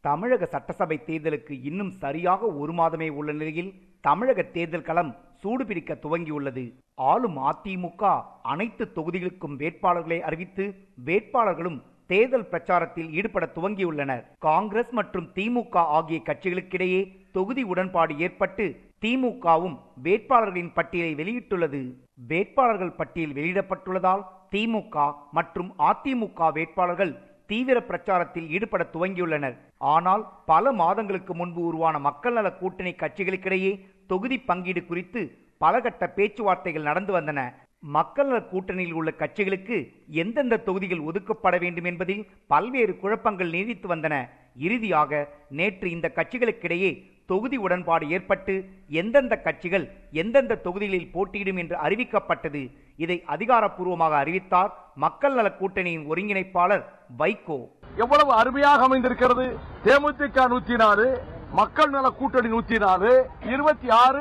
தமிழக சட்டசபை தேர்தலுக்கு இன்னும் சரியாக ஒரு மாதமே உள்ள நிலையில் தமிழக தேர்தல் களம் சூடுபிடிக்க துவங்கியுள்ளது ஆளும் அதிமுக அனைத்து தொகுதிகளுக்கும் வேட்பாளர்களை அறிவித்து வேட்பாளர்களும் தேர்தல் பிரச்சாரத்தில் ஈடுபட துவங்கியுள்ளனர் காங்கிரஸ் மற்றும் திமுக ஆகிய கட்சிகளுக்கிடையே தொகுதி உடன்பாடு ஏற்பட்டு திமுகவும் வேட்பாளர்களின் பட்டியலை வெளியிட்டுள்ளது வேட்பாளர்கள் பட்டியல் வெளியிடப்பட்டுள்ளதால் திமுக மற்றும் அதிமுக வேட்பாளர்கள் தீவிர பிரச்சாரத்தில் ஈடுபட துவங்கியுள்ளனர் ஆனால் பல மாதங்களுக்கு முன்பு உருவான மக்கள் நல கூட்டணி கட்சிகளுக்கிடையே தொகுதி பங்கீடு குறித்து பலகட்ட பேச்சுவார்த்தைகள் நடந்து வந்தன மக்கள் நல கூட்டணியில் உள்ள கட்சிகளுக்கு எந்தெந்த தொகுதிகள் ஒதுக்கப்பட வேண்டும் என்பதில் பல்வேறு குழப்பங்கள் நீடித்து வந்தன இறுதியாக நேற்று இந்த கட்சிகளுக்கிடையே தொகுதி உடன்பாடு ஏற்பட்டு எந்தெந்த கட்சிகள் எந்தெந்த தொகுதிகளில் போட்டியிடும் என்று அறிவிக்கப்பட்டது இதை அதிகாரப்பூர்வமாக அறிவித்தார் மக்கள் நல கூட்டணியின் ஒருங்கிணைப்பாளர் வைகோ எவ்வளவு அருமையாக அமைந்திருக்கிறது தேமுதிக நூத்தி நாலு மக்கள் நல கூட்டணி நூத்தி நாலு இருபத்தி ஆறு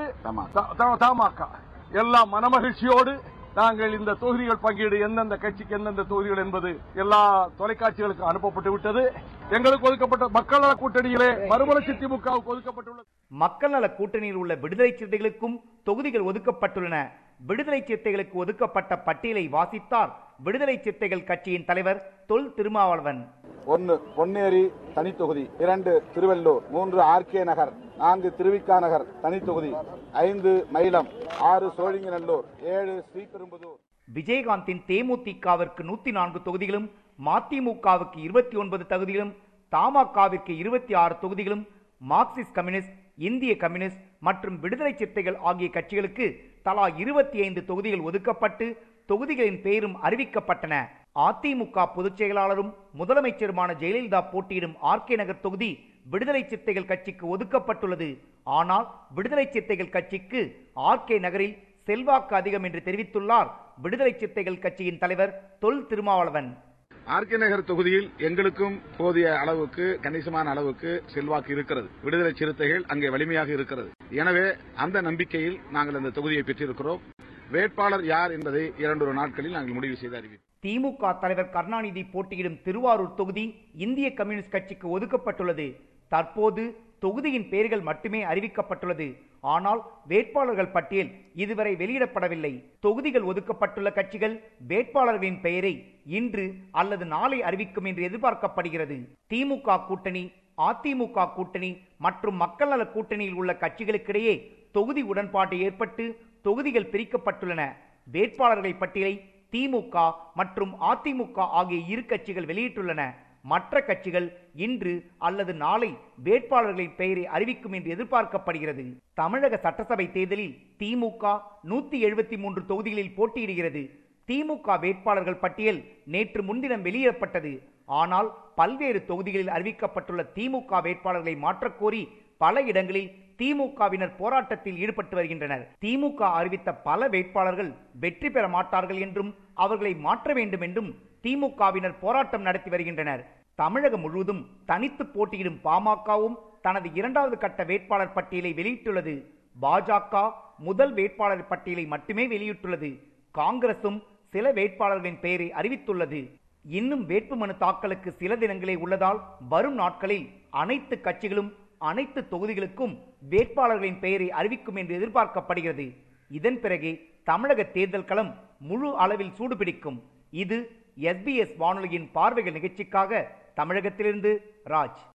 தமாக எல்லாம் மனமகிழ்ச்சியோடு நாங்கள் இந்த தொகுதிகள் பங்கீடு எந்தெந்த கட்சிக்கு எந்தெந்த தொகுதிகள் என்பது எல்லா தொலைக்காட்சிகளுக்கு அனுப்பப்பட்டு விட்டது எங்களுக்கு ஒதுக்கப்பட்ட மக்கள் நல கூட்டணியிலே மறுமலர்ச்சி திமுகவுக்கு ஒதுக்கப்பட்டுள்ளது மக்கள் நல கூட்டணியில் உள்ள விடுதலை சிறுத்தைகளுக்கும் தொகுதிகள் ஒதுக்கப்பட்டுள்ளன விடுதலை சிறுத்தைகளுக்கு ஒதுக்கப்பட்ட பட்டியலை வாசித்தார் விடுதலை சிறுத்தைகள் கட்சியின் தலைவர் தொல் திருமாவளவன் ஒன்று பொன்னேரி தனித்தொகுதி இரண்டு திருவள்ளூர் மூன்று ஆர்கே நகர் நான்கு திருவிக்கா நகர் தனித்தொகுதி ஐந்து மயிலம் ஆறு சோழிங்கநல்லூர் ஏழு ஸ்ரீபெரும்புதூர் விஜயகாந்தின் தேமுதிகவிற்கு நூத்தி நான்கு தொகுதிகளும் மதிமுகவுக்கு இருபத்தி ஒன்பது தொகுதிகளும் தமாகவிற்கு இருபத்தி ஆறு தொகுதிகளும் மார்க்சிஸ்ட் கம்யூனிஸ்ட் இந்திய கம்யூனிஸ்ட் மற்றும் விடுதலை சிறுத்தைகள் ஆகிய கட்சிகளுக்கு தலா இருபத்தி ஐந்து தொகுதிகள் ஒதுக்கப்பட்டு தொகுதிகளின் பெயரும் அறிவிக்கப்பட்டன அதிமுக பொதுச் செயலாளரும் முதலமைச்சருமான ஜெயலலிதா போட்டியிடும் ஆர்கே நகர் தொகுதி விடுதலை சிறுத்தைகள் கட்சிக்கு ஒதுக்கப்பட்டுள்ளது ஆனால் விடுதலை சிறுத்தைகள் கட்சிக்கு ஆர்கே நகரில் செல்வாக்கு அதிகம் என்று தெரிவித்துள்ளார் விடுதலை சிறுத்தைகள் கட்சியின் தலைவர் தொல் திருமாவளவன் ஆர்கே நகர் தொகுதியில் எங்களுக்கும் போதிய அளவுக்கு கணிசமான அளவுக்கு செல்வாக்கு இருக்கிறது விடுதலை சிறுத்தைகள் அங்கே வலிமையாக இருக்கிறது எனவே அந்த நம்பிக்கையில் நாங்கள் அந்த தொகுதியை பெற்றிருக்கிறோம் வேட்பாளர் யார் என்பதை இரண்டொரு நாட்களில் நாங்கள் முடிவு செய்து அறிவிப்போம் திமுக தலைவர் கருணாநிதி போட்டியிடும் திருவாரூர் தொகுதி இந்திய கம்யூனிஸ்ட் கட்சிக்கு ஒதுக்கப்பட்டுள்ளது தற்போது தொகுதியின் பெயர்கள் மட்டுமே அறிவிக்கப்பட்டுள்ளது ஆனால் வேட்பாளர்கள் பட்டியல் இதுவரை வெளியிடப்படவில்லை தொகுதிகள் ஒதுக்கப்பட்டுள்ள கட்சிகள் வேட்பாளர்களின் பெயரை இன்று அல்லது நாளை அறிவிக்கும் என்று எதிர்பார்க்கப்படுகிறது திமுக கூட்டணி அதிமுக கூட்டணி மற்றும் மக்கள் நல கூட்டணியில் உள்ள கட்சிகளுக்கிடையே தொகுதி உடன்பாடு ஏற்பட்டு தொகுதிகள் பிரிக்கப்பட்டுள்ளன வேட்பாளர்கள் பட்டியலை திமுக மற்றும் அதிமுக ஆகிய இரு கட்சிகள் வெளியிட்டுள்ளன மற்ற கட்சிகள் இன்று அல்லது நாளை வேட்பாளர்களின் பெயரை அறிவிக்கும் என்று எதிர்பார்க்கப்படுகிறது தமிழக சட்டசபை தேர்தலில் திமுக நூத்தி எழுபத்தி மூன்று தொகுதிகளில் போட்டியிடுகிறது திமுக வேட்பாளர்கள் பட்டியல் நேற்று முன்தினம் வெளியிடப்பட்டது ஆனால் பல்வேறு தொகுதிகளில் அறிவிக்கப்பட்டுள்ள திமுக வேட்பாளர்களை மாற்றக்கோரி பல இடங்களில் திமுகவினர் போராட்டத்தில் ஈடுபட்டு வருகின்றனர் திமுக அறிவித்த பல வேட்பாளர்கள் வெற்றி பெற மாட்டார்கள் என்றும் அவர்களை மாற்ற வேண்டும் என்றும் திமுகவினர் போராட்டம் நடத்தி வருகின்றனர் தமிழகம் முழுவதும் தனித்து போட்டியிடும் பாமகவும் தனது இரண்டாவது கட்ட வேட்பாளர் பட்டியலை வெளியிட்டுள்ளது பாஜக முதல் வேட்பாளர் பட்டியலை மட்டுமே வெளியிட்டுள்ளது காங்கிரசும் சில வேட்பாளர்களின் பெயரை அறிவித்துள்ளது இன்னும் வேட்புமனு தாக்கலுக்கு சில தினங்களே உள்ளதால் வரும் நாட்களில் அனைத்து கட்சிகளும் அனைத்து தொகுதிகளுக்கும் வேட்பாளர்களின் பெயரை அறிவிக்கும் என்று எதிர்பார்க்கப்படுகிறது இதன் பிறகு தமிழக தேர்தல் களம் முழு அளவில் சூடுபிடிக்கும் இது எஸ்பிஎஸ் வானொலியின் பார்வைகள் நிகழ்ச்சிக்காக தமிழகத்திலிருந்து ராஜ்